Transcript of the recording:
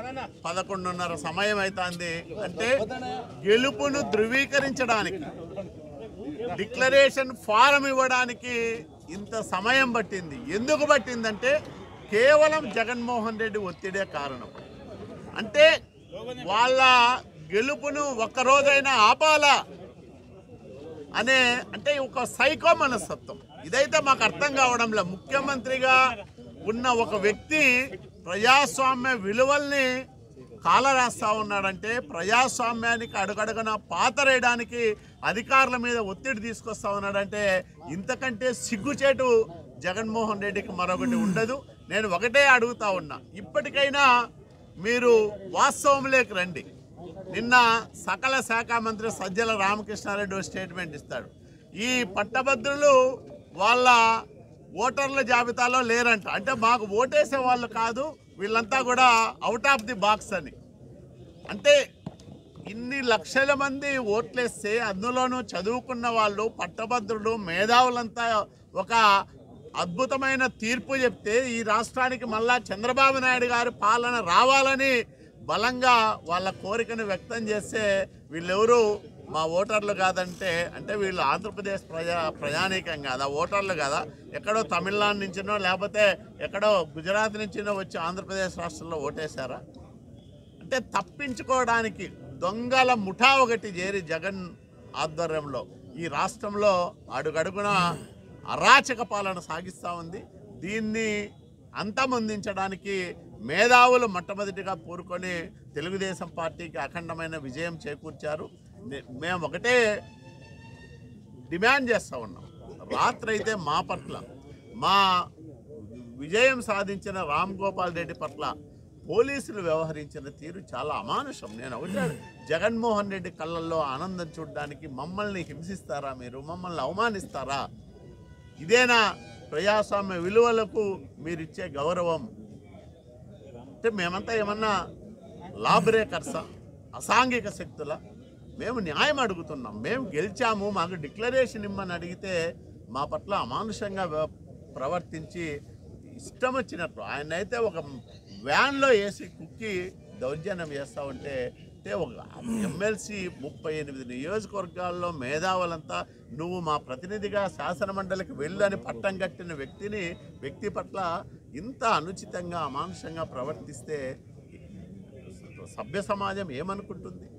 పదకొండున్నర సమయం అవుతుంది అంటే గెలుపును ధృవీకరించడానికి డిక్లరేషన్ ఫారం ఇవ్వడానికి ఇంత సమయం పట్టింది ఎందుకు పట్టిందంటే కేవలం జగన్మోహన్ రెడ్డి ఒత్తిడే కారణం అంటే వాళ్ళ గెలుపును ఒక్కరోజైనా ఆపాలా అనే అంటే ఒక సైకో మనస్తత్వం ఇదైతే మాకు అర్థం కావడంలో ముఖ్యమంత్రిగా ఉన్న ఒక వ్యక్తి ప్రజాస్వామ్య విలువల్ని కాలరాస్తా ఉన్నాడంటే ప్రజాస్వామ్యానికి అడుగడుగున పాతరేయడానికి అధికారుల మీద ఒత్తిడి తీసుకొస్తా ఉన్నాడంటే ఇంతకంటే సిగ్గుచేటు జగన్మోహన్ రెడ్డికి మరొకటి ఉండదు నేను ఒకటే అడుగుతా ఉన్నా ఇప్పటికైనా మీరు వాస్తవంలోకి రండి నిన్న సకల శాఖ మంత్రి సజ్జల రామకృష్ణారెడ్డి ఓ స్టేట్మెంట్ ఇస్తాడు ఈ పట్టభద్రులు వాళ్ళ ఓటర్ల జాబితాలో లేరంట అంటే మాకు ఓటేసే వాళ్ళు కాదు వీళ్ళంతా కూడా అవుట్ ఆఫ్ ది బాక్స్ అని అంటే ఇన్ని లక్షల మంది ఓట్లేస్తే అందులోనూ చదువుకున్న వాళ్ళు పట్టభద్రులు మేధావులంతా ఒక అద్భుతమైన తీర్పు చెప్తే ఈ రాష్ట్రానికి మళ్ళా చంద్రబాబు నాయుడు గారి పాలన రావాలని బలంగా వాళ్ళ కోరికను వ్యక్తం చేస్తే వీళ్ళెవరు మా ఓటర్లు కాదంటే అంటే వీళ్ళు ఆంధ్రప్రదేశ్ ప్రజా ప్రజానీకం కాదా ఓటర్లు కదా ఎక్కడో తమిళనాడు నుంచినో లేకపోతే ఎక్కడో గుజరాత్ నుంచినో వచ్చి ఆంధ్రప్రదేశ్ రాష్ట్రంలో ఓటేశారా అంటే తప్పించుకోవడానికి దొంగల ముఠా ఒకటి చేరి జగన్ ఆధ్వర్యంలో ఈ రాష్ట్రంలో అడుగడుగున అరాచక పాలన సాగిస్తూ ఉంది దీన్ని అంతమొందించడానికి మేధావులు మొట్టమొదటిగా పూరుకొని తెలుగుదేశం పార్టీకి అఖండమైన విజయం చేకూర్చారు నే- మేము ఒకటే డిమాండ్ చేస్తూ ఉన్నాం రాత్రి అయితే మా పట్ల మా విజయం సాధించిన రామ్ గోపాల్ రెడ్డి పట్ల పోలీసులు వ్యవహరించిన తీరు చాలా అమానుషం నేను ఒకటే జగన్మోహన్ రెడ్డి కళ్ళల్లో ఆనందం చూడడానికి మమ్మల్ని హింసిస్తారా మీరు మమ్మల్ని అవమానిస్తారా ఇదేనా ప్రజాస్వామ్య విలువలకు మీరిచ్చే గౌరవం అంటే మేమంతా ఏమన్నా లా బ్రేకర్సా అసాంఘిక శక్తుల మేము న్యాయం అడుగుతున్నాం మేము గెలిచాము మాకు డిక్లరేషన్ ఇమ్మని అడిగితే మా పట్ల అమానుషంగా వ్య- ప్రవర్తించి ఇష్టం వచ్చినట్లు ఆయన అయితే ఒక వ్యాన్లో వేసి కుక్కి దౌర్జన్యం చేస్తూ ఉంటే అంటే ఒక ఎమ్మెల్సీ ముప్పై ఎనిమిది నియోజకవర్గాల్లో మేధావులంతా నువ్వు మా ప్రతినిధిగా శాసనమండలికి వెళ్ళని పట్టం కట్టిన వ్యక్తిని వ్యక్తి పట్ల ఇంత అనుచితంగా అమానుషంగా ప్రవర్తిస్తే సభ్య సమాజం ఏమనుకుంటుంది